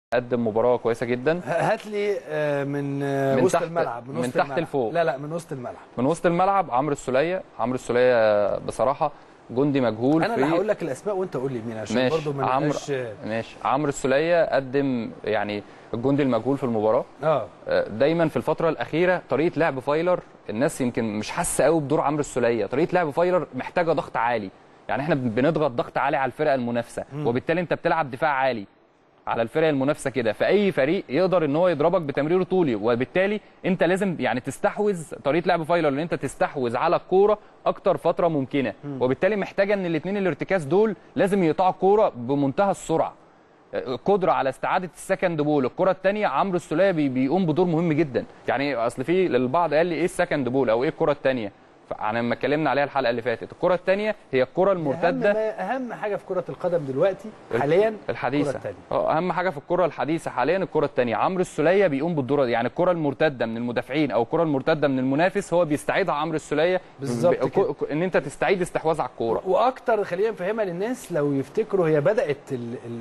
قدم مباراه كويسه جدا هات لي آه، من آه، من وسط تحت- الملعب من, من وسط تحت الملعب. لفوق. لا لا من وسط الملعب من وسط الملعب عمرو السوليه عمرو السوليه بصراحه جندي مجهول انا في اللي هقول لك الاسماء وانت قول لي مين عشان ماشي برضه ما عمرو نبقاش ماشي عمرو السوليه قدم يعني الجندي المجهول في المباراه اه آه، دايما في الفتره الاخيره طريقه لعب فايلر الناس يمكن مش حاسه قوي بدور عمرو السوليه طريقه لعب فايلر محتاجه ضغط عالي يعني احنا بنضغط ضغط عالي على الفرقه المنافسه وبالتالي انت بتلعب دفاع عالي على الفرق المنافسه كده فاي فريق يقدر ان هو يضربك بتمرير طولي وبالتالي انت لازم يعني تستحوذ طريقه لعب فايلر ان انت تستحوذ على الكوره اكتر فتره ممكنه وبالتالي محتاجه ان الاثنين الارتكاز دول لازم يقطعوا الكوره بمنتهى السرعه قدره على استعاده السكند بول الكره الثانيه عمرو السوليه بي- بيقوم بدور مهم جدا يعني اصل في البعض قال لي ايه السكند بول او ايه الكره الثانيه يعني لما اتكلمنا عليها الحلقه اللي فاتت الكره الثانيه هي الكره اهم المرتده ما اهم حاجه في كره القدم دلوقتي حاليا الكرة الحديثه التانية. اه اهم حاجه في الكره الحديثه حاليا الكره الثانيه عمرو السوليه بيقوم بالدور دي يعني الكره المرتده من المدافعين او الكره المرتده من المنافس هو بيستعيدها عمرو السوليه بالظبط ب- كده. ك- ان انت تستعيد استحواذ على الكوره واكتر خلينا نفهمها للناس لو يفتكروا هي بدات ال ال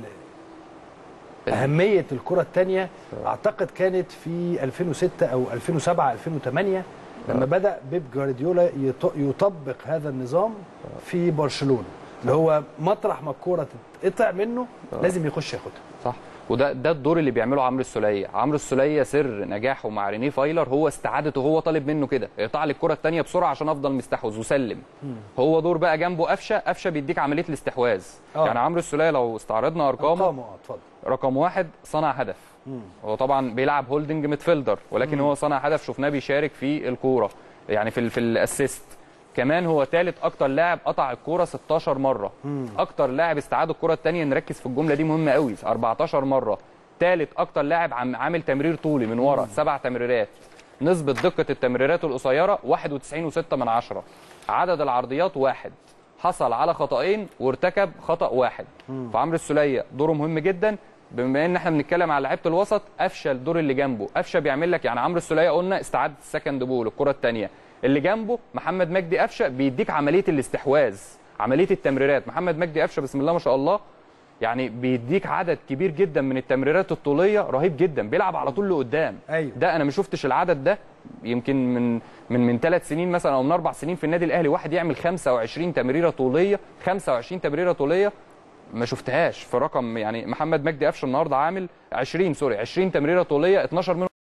اهميه الكره الثانيه اعتقد كانت في 2006 او 2007 2008 لما بدا بيب جوارديولا يط- يطبق هذا النظام في برشلونه اللي هو مطرح ما الكوره تتقطع منه لازم يخش ياخدها صح وده ده الدور اللي بيعمله عمرو السوليه عمرو السوليه سر نجاحه مع رينيه فايلر هو استعادته هو طالب منه كده اقطع لي الكره الثانيه بسرعه عشان افضل مستحوذ وسلم هو دور بقى جنبه قفشه قفشه بيديك عمليه الاستحواذ آه. يعني عمرو السوليه لو استعرضنا ارقامه ارقامه اه اتفضل رقم واحد صنع هدف هو طبعا بيلعب هولدنج ميدفيلدر ولكن هو صنع هدف شفناه بيشارك في الكوره يعني في ال في الاسيست كمان هو ثالث اكتر لاعب قطع الكوره 16 مره اكتر لاعب استعاد الكوره الثانيه نركز في الجمله دي مهمه قوي 14 مره ثالث اكتر لاعب عم عامل تمرير طولي من ورا سبع تمريرات نسبه دقه التمريرات القصيره 91.6 من عشرة عدد العرضيات واحد حصل على خطأين وارتكب خطأ واحد فعمرو السولية دوره مهم جدا بما ان احنا بنتكلم على لعيبه الوسط قفشه الدور اللي جنبه قفشه بيعمل لك يعني عمرو السولية قلنا استعاد السكند بول الكره الثانيه اللي جنبه محمد مجدي قفشه بيديك عمليه الاستحواذ عمليه التمريرات محمد مجدي قفشه بسم الله ما شاء الله يعني بيديك عدد كبير جدا من التمريرات الطوليه رهيب جدا بيلعب على طول لقدام أيوة. ده انا ما شفتش العدد ده يمكن من من من ثلاث سنين مثلا او من اربع سنين في النادي الاهلي واحد يعمل 25 تمريره طوليه 25 تمريره طوليه ما شفتهاش في رقم يعني محمد مجدي قفشه النهارده عامل 20 سوري 20 تمريره طوليه 12 منهم